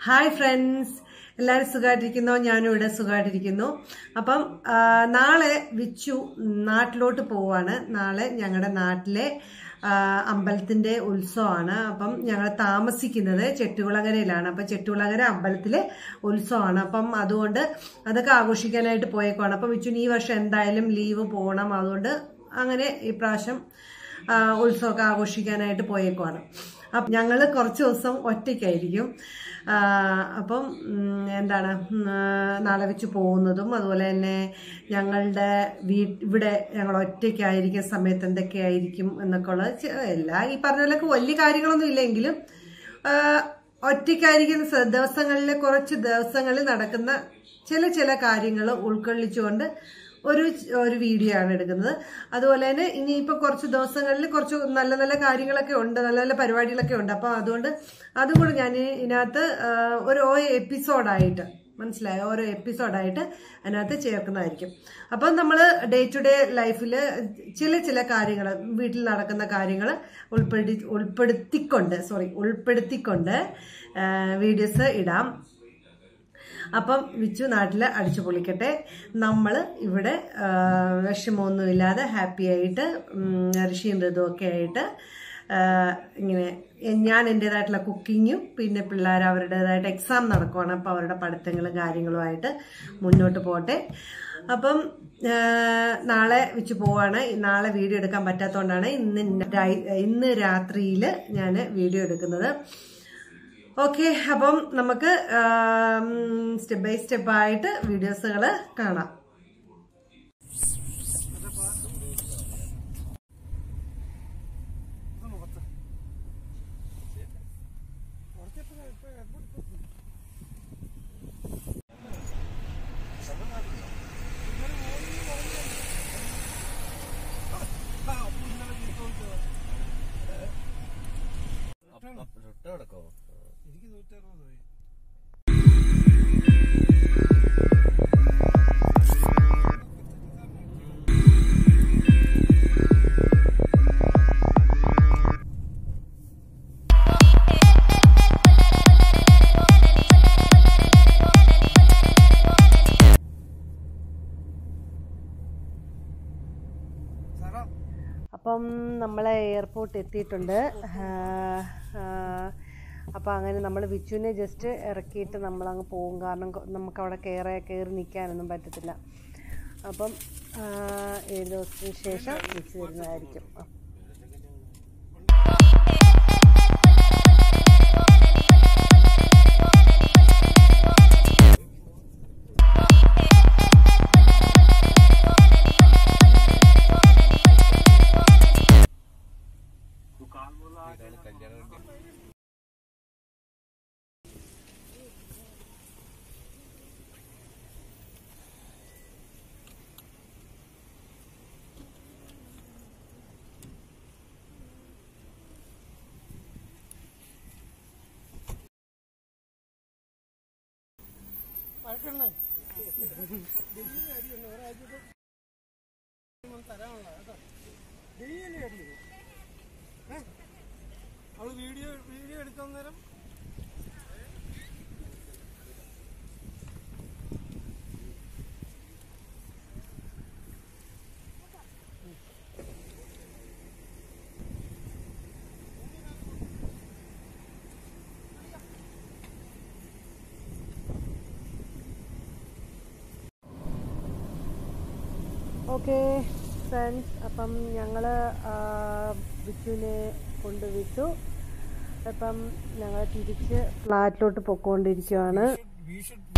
hi friends എല്ലാവരും സുഖമായിട്ടിരിക്കുന്നോ ഞാനും ഇവിടെ സുഖമായിട്ടിരിക്കുന്നു അപ്പം ആ, നാളെ വിച്ചു നാട്ടിലോട്ട് പോവാണ് നാളെ ഞങ്ങളുടെ നാട്ടിലെ ആ, അമ്പലത്തിന്റെ ഉത്സവമാണ് അപ്പം ഞങ്ങൾ താമസിക്കുന്നത് ചെട്ടുകുളങ്ങരയിലാണ് അപ്പം ചെട്ടുകുളങ്ങര അമ്പലത്തിലെ ഉത്സവമാണ് അപ്പം അതുകൊണ്ട് അതൊക്കെ ആഘോഷിക്കാനായിട്ട് പോയേക്കുവാണ് അപ്പം വിച്ചുന് ഈ വർഷം എന്തായാലും ലീവ് പോകണം അതുകൊണ്ട് അങ്ങനെ ഈ പ്രാവശ്യം ആ, ഉത്സവമൊക്കെ ആഘോഷിക്കാനായിട്ട് പോയേക്കുവാണ് അപ്പം ഞങ്ങൾ കുറച്ച് ദിവസം ഒറ്റയ്ക്കായിരിക്കും ആ, അപ്പം ഉം, എന്താണ് ഉം, ആ, നാളെ വെച്ച് പോകുന്നതും അതുപോലെ തന്നെ ഞങ്ങളുടെ വീ ഇവിടെ ഞങ്ങൾ ഒറ്റയ്ക്കായിരിക്കുന്ന സമയത്ത് എന്തൊക്കെയായിരിക്കും എന്നൊക്കെ ഉള്ള ചെ- എല്ലാ ഈ പറഞ്ഞ പോലെയൊക്കെ വലിയ കാര്യങ്ങളൊന്നും ഇല്ലെങ്കിലും ആ, ഒറ്റയ്ക്കായിരിക്കുന്ന സ- ദിവസങ്ങളിൽ കുറച്ച് ദിവസങ്ങളിൽ നടക്കുന്ന ചില ചില കാര്യങ്ങൾ ഉൾക്കൊള്ളിച്ചുകൊണ്ട് ഒരു ഒരു വീഡിയോ ആണ് എടുക്കുന്നത് അതുപോലെ തന്നെ ഇനിയിപ്പോൾ കുറച്ച് ദിവസങ്ങളിൽ കുറച്ച് നല്ല നല്ല കാര്യങ്ങളൊക്കെ ഉണ്ട് നല്ല നല്ല പരിപാടികളൊക്കെ ഉണ്ട് അപ്പോൾ അതുകൊണ്ട് അതും കൂടെ ഞാൻ ഇതിനകത്ത് ആ, ഒരു ഓരോ എപ്പിസോഡായിട്ട് മനസ്സിലായോ ഓരോ എപ്പിസോഡായിട്ട് അതിനകത്ത് ചേർക്കുന്നതായിരിക്കും അപ്പം നമ്മൾ ഡേ ടു ഡേ ലൈഫിൽ ചില ചില കാര്യങ്ങൾ വീട്ടിൽ നടക്കുന്ന കാര്യങ്ങൾ ഉൾപ്പെടുത്തി ഉൾപ്പെടുത്തിക്കൊണ്ട് സോറി ഉൾപ്പെടുത്തിക്കൊണ്ട് വീഡിയോസ് ഇടാം അപ്പം വിച്ചു നാട്ടിൽ അടിച്ചു പൊളിക്കട്ടെ നമ്മൾ ഇവിടെ ആ, വിഷമമൊന്നുമില്ലാതെ ഹാപ്പി ആയിട്ട് ഉം, ഋഷിയും ഋതുവും ഒക്കെ ആയിട്ട് ആ, ഇങ്ങനെ ഞാൻ എൻ്റെതായിട്ടുള്ള കുക്കിങ്ങും പിന്നെ പിള്ളേർ അവരുടേതായിട്ട് എക്സാം നടക്കുവാണ് അപ്പോൾ അവരുടെ പഠിത്തങ്ങളും കാര്യങ്ങളുമായിട്ട് മുന്നോട്ട് പോട്ടെ അപ്പം ആ, നാളെ വെച്ച് പോവാണ് നാളെ വീഡിയോ എടുക്കാൻ പറ്റാത്തതുകൊണ്ടാണ് ഇന്ന് നൈ- ഇന്ന് രാത്രിയിൽ ഞാൻ വീഡിയോ എടുക്കുന്നത് ഓക്കെ അപ്പം നമുക്ക് സ്റ്റെപ്പ് ബൈ സ്റ്റെപ്പ് ആയിട്ട് വീഡിയോസുകൾ കാണാം എനിക്ക് നൂറ്ററുപത് പോയി സാറാ അപ്പം നമ്മളെ എയർപോർട്ട് എത്തിയിട്ടുണ്ട് അപ്പം അങ്ങനെ നമ്മൾ വിച്ചുവിനെ ജസ്റ്റ് ഇറക്കിയിട്ട് നമ്മളങ്ങ് പോകും കാരണം കൊ- നമുക്ക് അവിടെ കയറി കയറി നിൽക്കാനൊന്നും പറ്റത്തില്ല അപ്പം ആ, ഏഴ് ദിവസത്തിന് ശേഷം വിച്ചു വരുന്നതായിരിക്കും വഴക്കണ്ണേ തരാനുള്ള കേട്ടോ ഡെയിലി അടിയത് ഏ അവള് വീഡിയോ വീഡിയോ എടുക്കാൻ നേരം ഓക്കെ ഫ്രണ്ട്സ് അപ്പം ഞങ്ങൾ വിച്ചുവിനെ കൊണ്ടുവിട്ടു അപ്പം ഞങ്ങൾ തിരിച്ച് ഫ്ലാറ്റിലോട്ട് പൊക്കോണ്ടിരിക്കുവാണ് we should